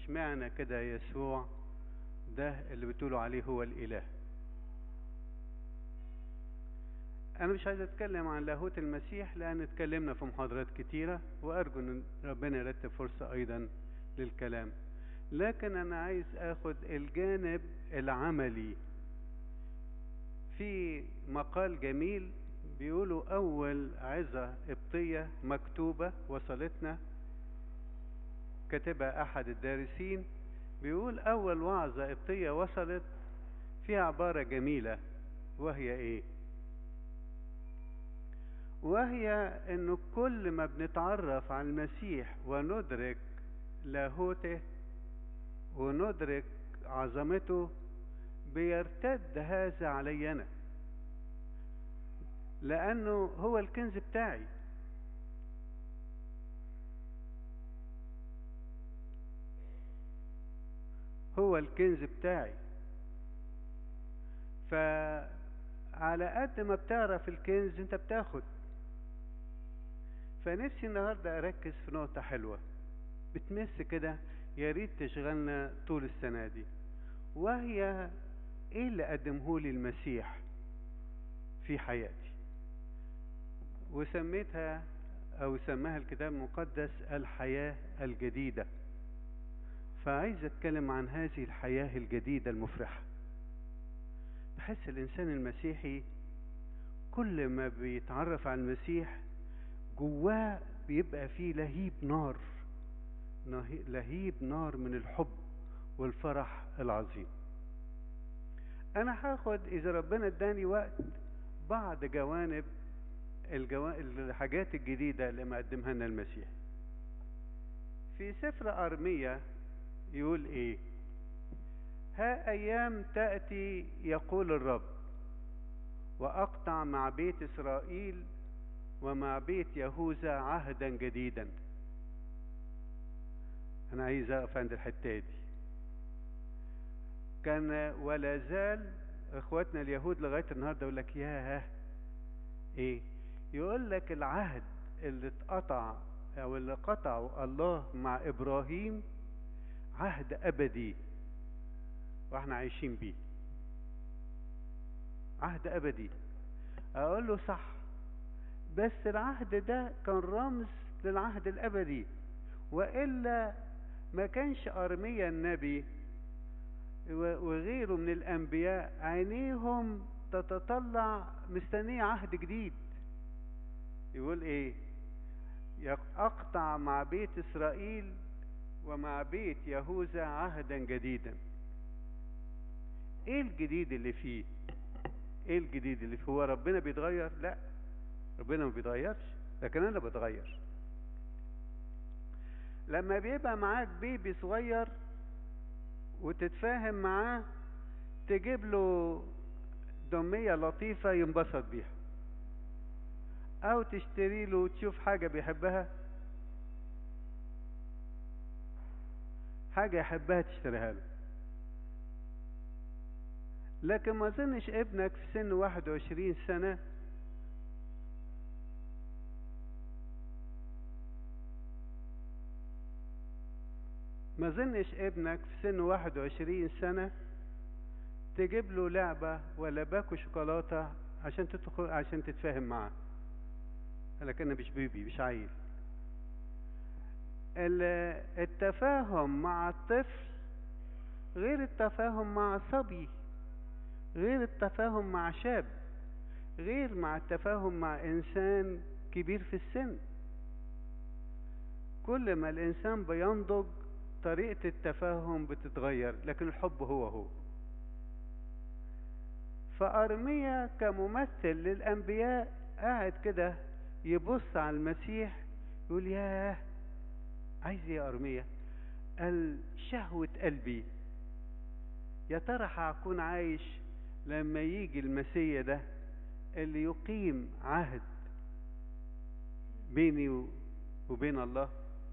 اشمعنى كده يسوع ده اللي بتقولوا عليه هو الاله انا مش عايز اتكلم عن لاهوت المسيح لان اتكلمنا في محاضرات كتيرة وارجو ان ربنا يرتب فرصة ايضا للكلام لكن انا عايز اخد الجانب العملي في مقال جميل بيقولوا اول عظة قبطية مكتوبة وصلتنا كاتبها احد الدارسين بيقول اول وعظة قبطية وصلت فيها عبارة جميلة وهي ايه وهي انه كل ما بنتعرف على المسيح وندرك لاهوته وندرك عظمته بيرتد هذا علينا لانه هو الكنز بتاعي هو الكنز بتاعي فعلى قد ما بتعرف الكنز انت بتاخد فنفسي النهارده اركز في نقطه حلوه بتمس كده يا ريت تشغلنا طول السنه دي وهي ايه اللي قدمه لي المسيح في حياتي وسميتها او سماها الكتاب المقدس الحياه الجديده فعايز اتكلم عن هذه الحياه الجديده المفرحه بحس الانسان المسيحي كل ما بيتعرف على المسيح جواه بيبقى فيه لهيب نار لهيب نار من الحب والفرح العظيم انا هاخد اذا ربنا اداني وقت بعض جوانب الجو... الحاجات الجديدة اللي مقدمها لنا المسيح في سفر أرمية يقول ايه ها أيام تأتي يقول الرب وأقطع مع بيت إسرائيل ومع بيت يهوذا عهدا جديدا انا عايز اقف عند الحته دي كان ولا زال اخواتنا اليهود لغايه النهارده يقول لك ياه ايه يقول لك العهد اللي اتقطع او اللي قطعه الله مع ابراهيم عهد ابدي واحنا عايشين بيه عهد ابدي اقول له صح بس العهد ده كان رمز للعهد الابدي والا ما كانش ارميا النبي وغيره من الانبياء عينيهم تتطلع مستنيه عهد جديد يقول ايه اقطع مع بيت اسرائيل ومع بيت يهوذا عهدا جديدا ايه الجديد اللي فيه ايه الجديد اللي فيه هو ربنا بيتغير لا ربنا ما بيتغيرش لكن انا بتغير لما بيبقى معاك بيبي صغير وتتفاهم معاه تجيب له دمية لطيفة ينبسط بيها او تشتري له تشوف حاجة بيحبها حاجة يحبها تشتريها له لكن ما اظنش ابنك في سن واحد وعشرين سنة ما اظنش ابنك في سن واحد وعشرين سنة تجيب له لعبة ولا باكو شوكولاتة عشان تدخل عشان تتفاهم معاه لكن مش بيبي مش عيل التفاهم مع الطفل غير التفاهم مع صبي غير التفاهم مع شاب غير مع التفاهم مع انسان كبير في السن كل ما الانسان بينضج طريقة التفاهم بتتغير لكن الحب هو هو فأرميا كممثل للأنبياء قاعد كده يبص على المسيح يقول ياه عايز ايه يا أرميا قال شهوة قلبي يا ترى هكون عايش لما يجي المسيا ده اللي يقيم عهد بيني وبين الله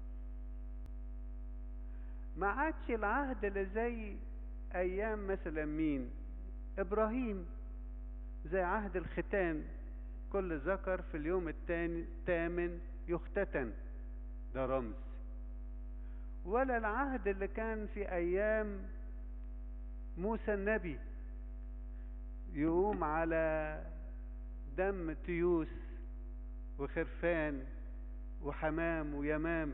ما عادش العهد اللي زي ايام مثلا مين ابراهيم زي عهد الختان كل ذكر في اليوم الثاني الثامن يختتن ده رمز ولا العهد اللي كان في ايام موسى النبي يقوم على دم تيوس وخرفان وحمام ويمام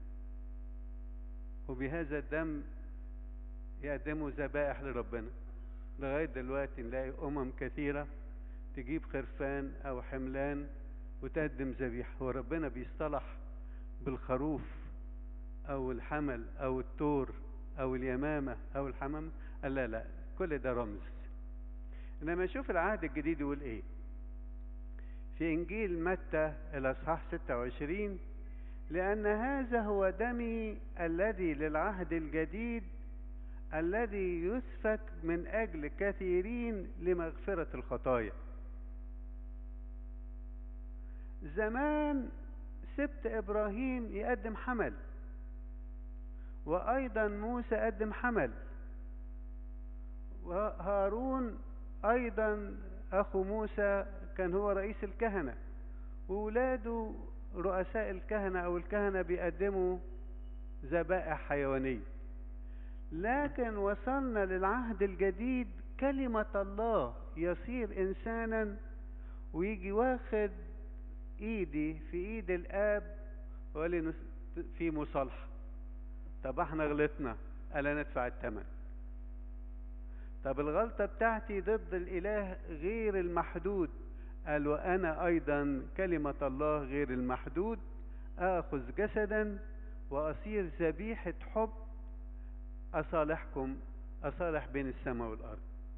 وبهذا الدم يقدموا ذبائح لربنا لغاية دلوقتي نلاقي أمم كثيرة تجيب خرفان أو حملان وتقدم ذبيحة وربنا بيصطلح بالخروف أو الحمل أو التور أو اليمامة أو الحمام قال لا لا كل ده رمز إنما شوف العهد الجديد يقول إيه في إنجيل متى الأصحاح 26 لأن هذا هو دمي الذي للعهد الجديد الذي يسفك من أجل كثيرين لمغفرة الخطايا زمان سبت إبراهيم يقدم حمل وأيضا موسى قدم حمل وهارون أيضا أخو موسى كان هو رئيس الكهنة وولاده رؤساء الكهنة أو الكهنة بيقدموا ذبائح حيوانية لكن وصلنا للعهد الجديد كلمة الله يصير إنسانا ويجي واخد إيدي في إيد الآب وقال في مصالحة طب احنا غلطنا ألا ندفع الثمن طب الغلطة بتاعتي ضد الإله غير المحدود قال وأنا أيضا كلمة الله غير المحدود آخذ جسدا وأصير ذبيحة حب أصالحكم أصالح بين السماء والأرض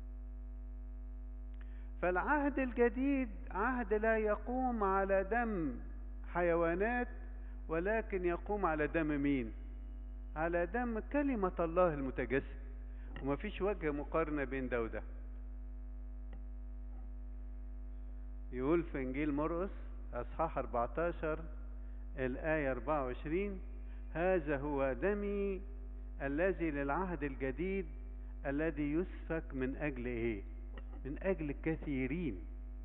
فالعهد الجديد عهد لا يقوم على دم حيوانات ولكن يقوم على دم مين على دم كلمة الله المتجسد وما فيش وجه مقارنة بين ده وده يقول في إنجيل مرقس أصحاح 14 الآية 24 هذا هو دمي الذي للعهد الجديد الذي يسفك من أجل إيه؟ من أجل كثيرين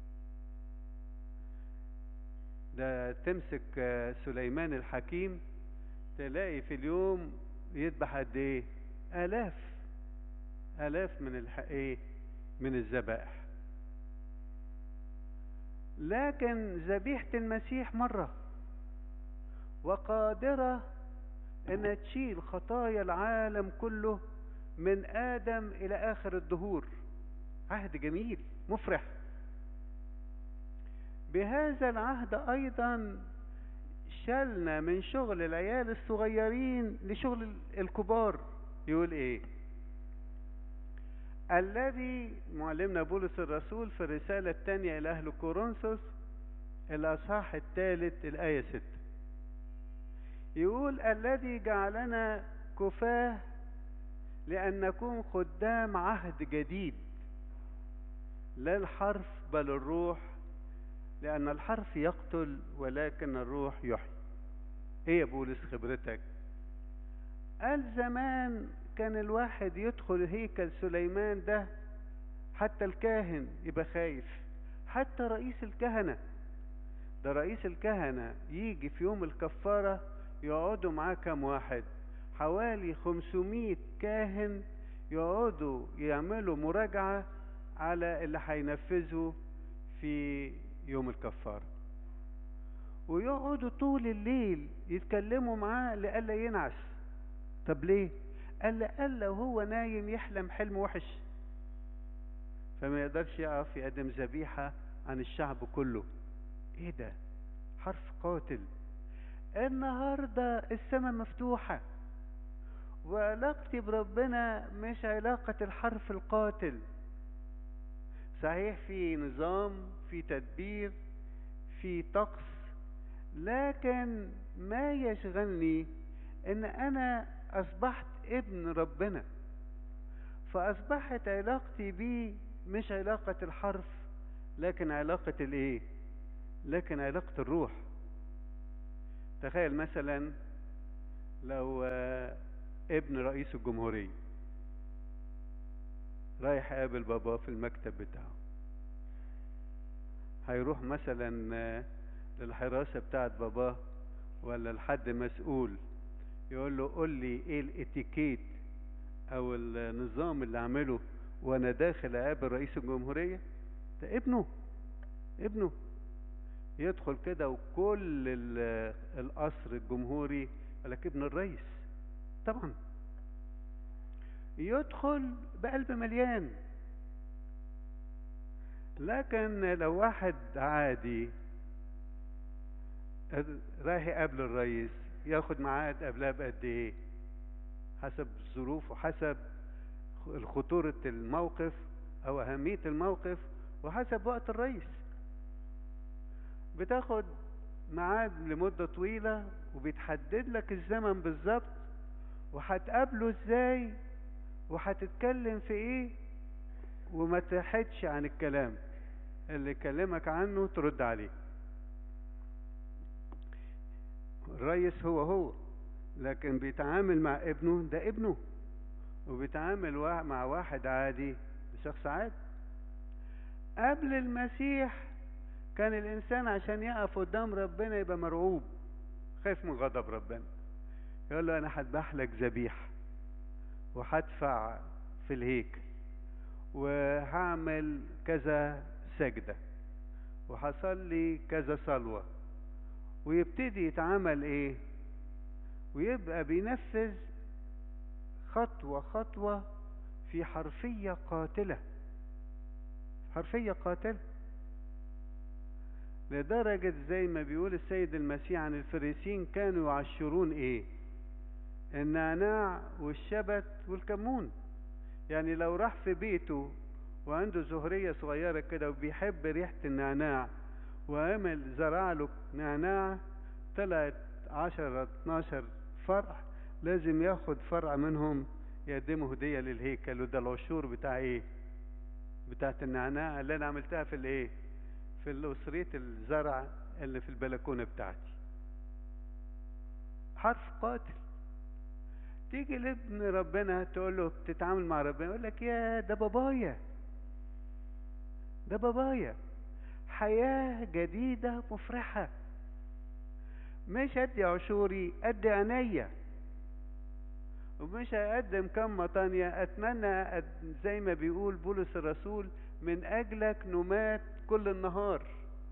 ده تمسك سليمان الحكيم تلاقي في اليوم يذبح قد إيه؟ آلاف آلاف من الح... إيه؟ من الذبائح لكن ذبيحة المسيح مرة وقادرة أن تشيل خطايا العالم كله من آدم إلى آخر الدهور عهد جميل مفرح بهذا العهد أيضا شلنا من شغل العيال الصغيرين لشغل الكبار يقول إيه الذي معلمنا بولس الرسول في الرسالة الثانية إلى أهل كورنثوس الأصحاح الثالث الآية 6 يقول الذي جعلنا كفاه لأن نكون خدام عهد جديد لا الحرف بل الروح لأن الحرف يقتل ولكن الروح يحيي إيه يا بولس خبرتك قال زمان كان الواحد يدخل هيكل سليمان ده حتى الكاهن يبقى خايف حتى رئيس الكهنة ده رئيس الكهنة يجي في يوم الكفارة يقعدوا معاه كام واحد حوالي 500 كاهن يقعدوا يعملوا مراجعة على اللي هينفذه في يوم الكفارة ويقعدوا طول الليل يتكلموا معاه لألا ينعس طب ليه قال لألا وهو نايم يحلم حلم وحش فما يقدرش يقف يقدم ذبيحة عن الشعب كله ايه ده حرف قاتل النهاردة السماء مفتوحة وعلاقتي بربنا مش علاقة الحرف القاتل صحيح في نظام في تدبير في طقس لكن ما يشغلني ان انا اصبحت ابن ربنا فاصبحت علاقتي بيه مش علاقة الحرف لكن علاقة الايه لكن علاقة الروح تخيل مثلا لو ابن رئيس الجمهورية رايح يقابل باباه في المكتب بتاعه هيروح مثلا للحراسة بتاعت باباه ولا لحد مسؤول يقول له قول لي ايه الاتيكيت او النظام اللي اعمله وانا داخل اقابل رئيس الجمهوريه ده ابنه ابنه يدخل كده وكل ال- القصر الجمهوري يقول لك ابن الرئيس طبعا يدخل بقلب مليان لكن لو واحد عادي رايح يقابل الرئيس ياخد ميعاد قبلها بقد ايه حسب الظروف وحسب خطورة الموقف او اهمية الموقف وحسب وقت الرئيس بتاخد ميعاد لمدة طويلة وبيتحدد لك الزمن بالظبط وهتقابله ازاي وهتتكلم في ايه وما تحدش عن الكلام اللي يكلمك عنه ترد عليه الريس هو هو لكن بيتعامل مع ابنه ده ابنه وبيتعامل وا- مع واحد عادي شخص عادي قبل المسيح كان الانسان عشان يقف قدام ربنا يبقى مرعوب خايف من غضب ربنا يقول له انا هذبح لك ذبيحه وهدفع في الهيكل وهعمل كذا سجده وهصلي كذا صلوه ويبتدي يتعامل ايه ويبقى بينفذ خطوه خطوه في حرفيه قاتله حرفيه قاتله لدرجة زي ما بيقول السيد المسيح عن الفريسين كانوا يعشرون ايه النعناع والشبت والكمون يعني لو راح في بيته وعنده زهرية صغيرة كده وبيحب ريحة النعناع وعمل زرع له نعناع طلعت عشرة اتناشر فرع لازم ياخد فرع منهم يقدمه هدية للهيكل وده العشور بتاع ايه بتاعت النعناع اللي انا عملتها في الايه في الأسرية الزرع اللي في البلكونة بتاعتي حرف قاتل تيجي لابن ربنا تقول له بتتعامل مع ربنا يقول لك يا ده بابايا ده بابايا حياة جديدة مفرحة مش ادي عشوري ادي عينيا ومش هقدم كم تانية اتمنى أد- زي ما بيقول بولس الرسول من اجلك نمات كل النهار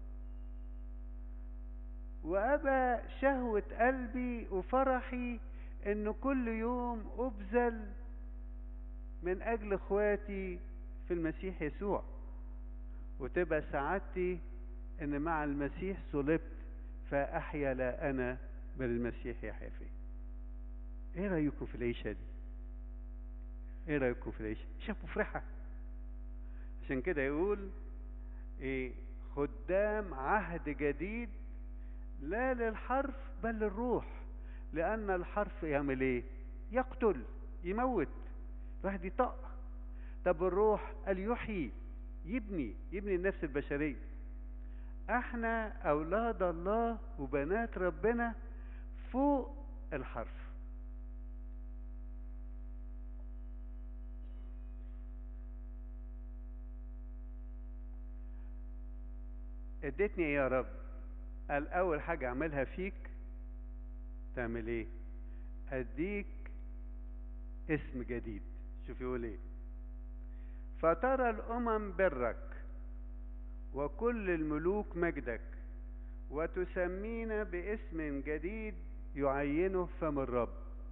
وابى شهوة قلبي وفرحي ان كل يوم ابذل من اجل اخواتي في المسيح يسوع وتبقى سعادتي ان مع المسيح صلبت فاحيا لا انا بل المسيح يحيا فيا ايه رايكم في العيشه دي ايه رايكم في العيشه عيشه مفرحه عشان كده يقول ايه خدام عهد جديد لا للحرف بل للروح لان الحرف يعمل ايه يقتل يموت الواحد يطق طب الروح قال يحيي يبني يبني النفس البشريه احنا اولاد الله وبنات ربنا فوق الحرف اديتني ايه يا رب قال اول حاجة اعملها فيك تعمل ايه اديك اسم جديد شوف يقول ايه فترى الامم برك وكل الملوك مجدك وتسمينا باسم جديد يعينه فم الرب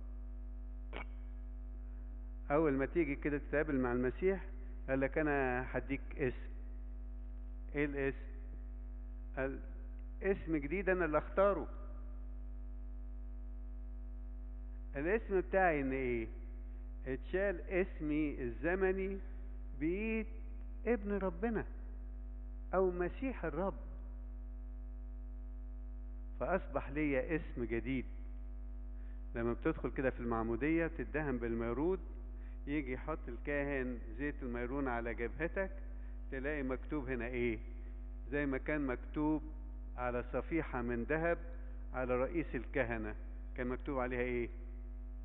اول ما تيجي كده تتقابل مع المسيح قال لك انا هديك اسم ايه الاسم قال اسم جديد انا اللي اختاره الاسم بتاعي ان ايه اتشال اسمي الزمني بايد ابن ربنا او مسيح الرب فاصبح ليا اسم جديد لما بتدخل كده في المعمودية بتدهن بالميرود يجي يحط الكاهن زيت الميرون على جبهتك تلاقي مكتوب هنا ايه زي ما كان مكتوب على صفيحة من ذهب على رئيس الكهنة كان مكتوب عليها ايه